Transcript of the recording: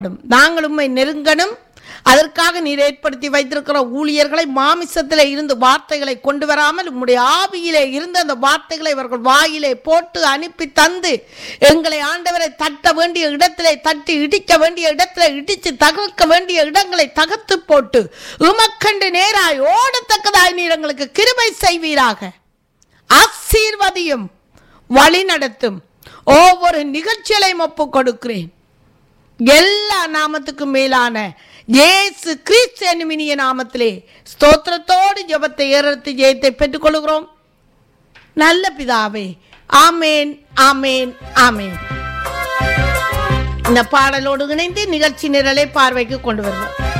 நாங்கள் உம்மை நெருங்கணும் அதற்காக நீர் ஏற்படுத்தி வைத்திருக்கிற ஊழியர்களை மாமிசத்திலே இருந்து வார்த்தைகளை கொண்டு வராமல் உம்முடைய ஆவியிலே இருந்து அந்த வார்த்தைகளை இவர்கள் வாயிலே போட்டு அனுப்பி தந்து எங்களை ஆண்டவரை தட்ட வேண்டிய இடத்திலே தட்டி இடிக்க வேண்டிய இடத்திலே இடித்து தகர்க்க வேண்டிய இடங்களை தகர்த்து போட்டு உமக்கண்டு நேராய் ஓடத்தக்கதாய் நீர் எங்களுக்கு கிருபை செய்வீராக ஆசீர்வதியும் வழி நடத்தும் ஒவ்வொரு நிகழ்ச்சிகளையும் ஒப்புக் கொடுக்கிறேன் எல்லா நாமத்துக்கும் மேலான இயேசு கிறிஸ்து என்னும் இனிய நாமத்திலே ஸ்தோத்திரத்தோடு ஜெபத்தை ஏறெடுத்து ஜெயத்தை பெற்றுக்கொள்கிறோம் நல்ல பிதாவே ஆமேன் ஆமேன் ஆமேன் இந்த பாடலோடு இணைந்து நிகழ்ச்சி நிரலை பார்வைக்கு கொண்டு வருவோம்